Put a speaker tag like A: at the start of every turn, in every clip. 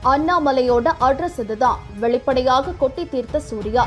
A: அண்ணாமலையோட address இதுதான் வெளிப்படையாக கொட்டி தீர்த்த சூர்யா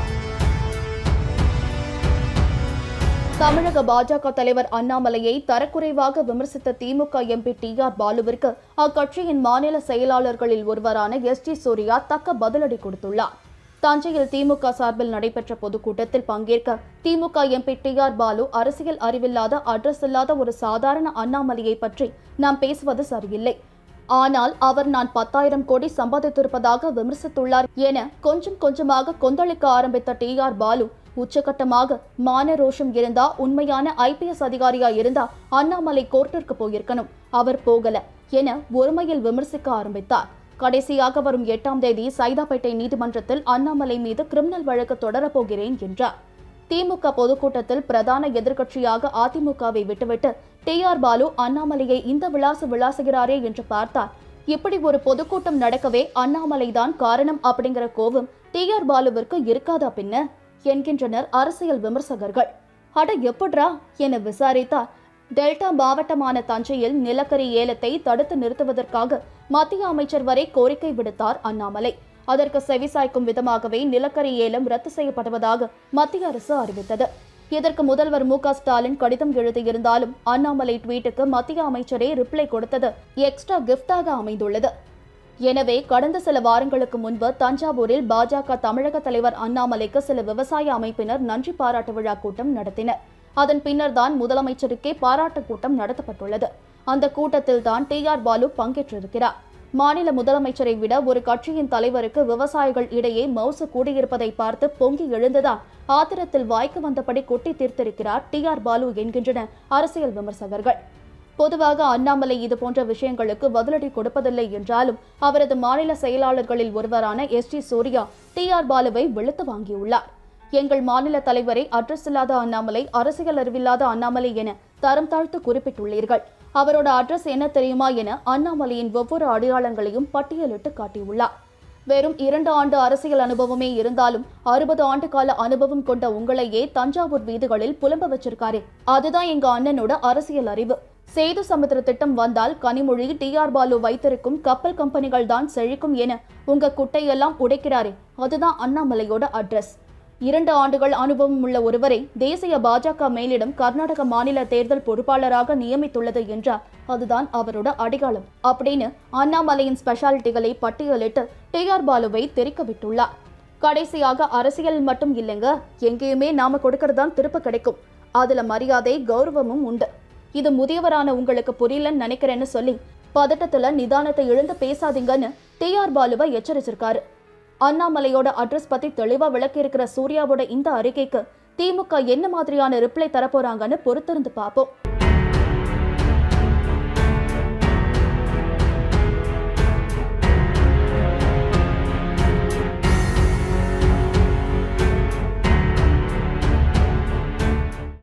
A: தமிழக பாஜக தலைவர் அண்ணாமலையை தரக்குறைவாக விமர்சித்த திமுக எம்பி டி ஆர் பாலுவிற்கு அக்கட்சியின் மாநில செயலாளர்களில் ஒருவரான எஸ் டி சூர்யா தக்க பதிலடி கொடுத்துள்ளார் தஞ்சையில் திமுக சார்பில் நடைபெற்ற பொதுக்கூட்டத்தில் பங்கேற்க திமுக எம்பி டி ஆர் பாலு அரசியல் அறிவில்லாத அட்ரஸ் இல்லாத ஒரு சாதாரண அண்ணாமலையை பற்றி நாம் பேசுவது சரியில்லை ஆனால் அவர் நான் பத்தாயிரம் கோடி சம்பாதித்திருப்பதாக விமர்சித்துள்ளார் என கொஞ்சம் கொஞ்சமாக கொந்தளிக்க ஆரம்பித்த டி ஆர் பாலு உச்சகட்டமாக மான ரோஷம் இருந்தா உண்மையான ஐபிஎஸ் அதிகாரியா இருந்தா அண்ணாமலை கோர்ட்டிற்கு போயிருக்கணும் அவர் போகல என ஒருமையில் விமர்சிக்க ஆரம்பித்தார் கடைசியாக வரும் எட்டாம் தேதி சைதாப்பேட்டை நீதிமன்றத்தில் அண்ணாமலை மீது கிரிமினல் வழக்கு தொடரப்போகிறேன் என்றார் திமுக பொதுக்கூட்டத்தில் பிரதான எதிர்க்கட்சியாக அதிமுகவை விட்டுவிட்டு டி ஆர் பாலு அண்ணாமலையை இந்த விளாசு விளாசுகிறாரே என்று பார்த்தார் இப்படி ஒரு பொதுக்கூட்டம் நடக்கவே அண்ணாமலைதான் காரணம் அப்படிங்கிற கோபம் டி ஆர் பாலுவிற்கு இருக்காதா பின்ன என்கின்றனர் அரசியல் விமர்சகர்கள் அட எப்பட்ரா என விசாரித்தார் டெல்டா மாவட்டமான தஞ்சையில் நிலக்கரி ஏலத்தை தடுத்து நிறுத்துவதற்காக மத்திய அமைச்சர் வரை கோரிக்கை விடுத்தார் அண்ணாமலை அதற்கு செவிசாய்க்கும் விதமாகவே நிலக்கரி ஏலம் ரத்து செய்யப்படுவதாக மத்திய அரசு அறிவித்தது இதற்கு முதல்வர் மு க ஸ்டாலின் கடிதம் எழுதியிருந்தாலும் அண்ணாமலை ட்வீட்டுக்கு மத்திய அமைச்சரே ரிப்ளை கொடுத்தது எக்ஸ்ட்ரா கிஃப்டாக அமைந்துள்ளது எனவே கடந்த சில வாரங்களுக்கு முன்பு தஞ்சாவூரில் பாஜக தமிழக தலைவர் அண்ணாமலைக்கு சில விவசாய அமைப்பினர் நன்றி பாராட்டு விழா கூட்டம் நடத்தினர் அதன் பின்னர் தான் முதலமைச்சருக்கே பாராட்டு கூட்டம் நடத்தப்பட்டுள்ளது அந்த கூட்டத்தில் தான் டி ஆர் பாலு பங்கேற்றிருக்கிறார் மாநில முதலமைச்சரை விட ஒரு கட்சியின் தலைவருக்கு விவசாயிகள் இடையே மவுசு கூடியிருப்பதை பார்த்து பொங்கி எழுந்ததால் ஆத்திரத்தில் வாய்க்கு வந்தபடி கொட்டி தீர்த்திருக்கிறார் டி ஆர் பாலு என்கின்றனர் அரசியல் விமர்சகர்கள் பொதுவாக அண்ணாமலை இதுபோன்ற விஷயங்களுக்கு பதிலடி கொடுப்பதில்லை என்றாலும் அவரது மாநில செயலாளர்களில் ஒருவரான S T Surya T R பாலுவை வெளுத்து வாங்கியுள்ளார் எங்கள் மாநில தலைவரை அட்ரஸ் இல்லாத அண்ணாமலை அரசியல் அறிவில்லாத அண்ணாமலை என தரம் தாழ்த்து குறிப்பிட்டுள்ளீர்கள் அவரோட அட்ரஸ் என்ன தெரியுமா என அண்ணாமலையின் ஒவ்வொரு அடையாளங்களையும் பட்டியலிட்டு காட்டியுள்ளார் வெறும் இரண்டு ஆண்டு அரசியல் அனுபவமே இருந்தாலும் அறுபது ஆண்டு கால அனுபவம் கொண்ட உங்களையே தஞ்சாவூர் வீதிகளில் புலம்ப வச்சிருக்காரு அதுதான் எங்க அண்ணனோட அரசியல் அறிவு சேது சமுத்திர திட்டம் வந்தால் கனிமொழி டி ஆர் பாலு வைத்திருக்கும் கப்பல் கம்பெனிகள் தான் செழிக்கும் என உங்க குட்டையெல்லாம் உடைக்கிறாரே அதுதான் அண்ணாமலையோட அட்ரஸ் இரண்டு ஆண்டுகள் அனுபவம் உள்ள ஒருவரை தேசிய பாஜக மேலிடம் கர்நாடக மாநில தேர்தல் பொறுப்பாளராக நியமித்துள்ளது என்றார் அதுதான் அவரோட அடையாளம் அப்படின்னு அண்ணாமலையின் ஸ்பெஷாலிட்டிகளை பட்டியலிட்டு டி ஆர் பாலுவை தெரிக்க விட்டுள்ளார் கடைசியாக அரசியல் மட்டும் இல்லைங்க எங்கேயுமே நாம கொடுக்கறதான் திருப்ப கிடைக்கும் அதுல மரியாதை கௌரவமும் உண்டு இது முதியவரான உங்களுக்கு புரியலன்னு நினைக்கிறேன்னு சொல்லி பதட்டத்துல நிதானத்தை இழந்து பேசாதீங்கன்னு டி ஆர் பாலுவை எச்சரிச்சிருக்காரு அண்ணாமலையோட அட்ரஸ் பத்தி தெளிவா விளக்கி இருக்கிற சூர்யாவோட இந்த அறிக்கைக்கு திமுக என்ன மாதிரியான ரிப்ளை தரப்போறாங்கன்னு பொறுத்திருந்து பார்ப்போம்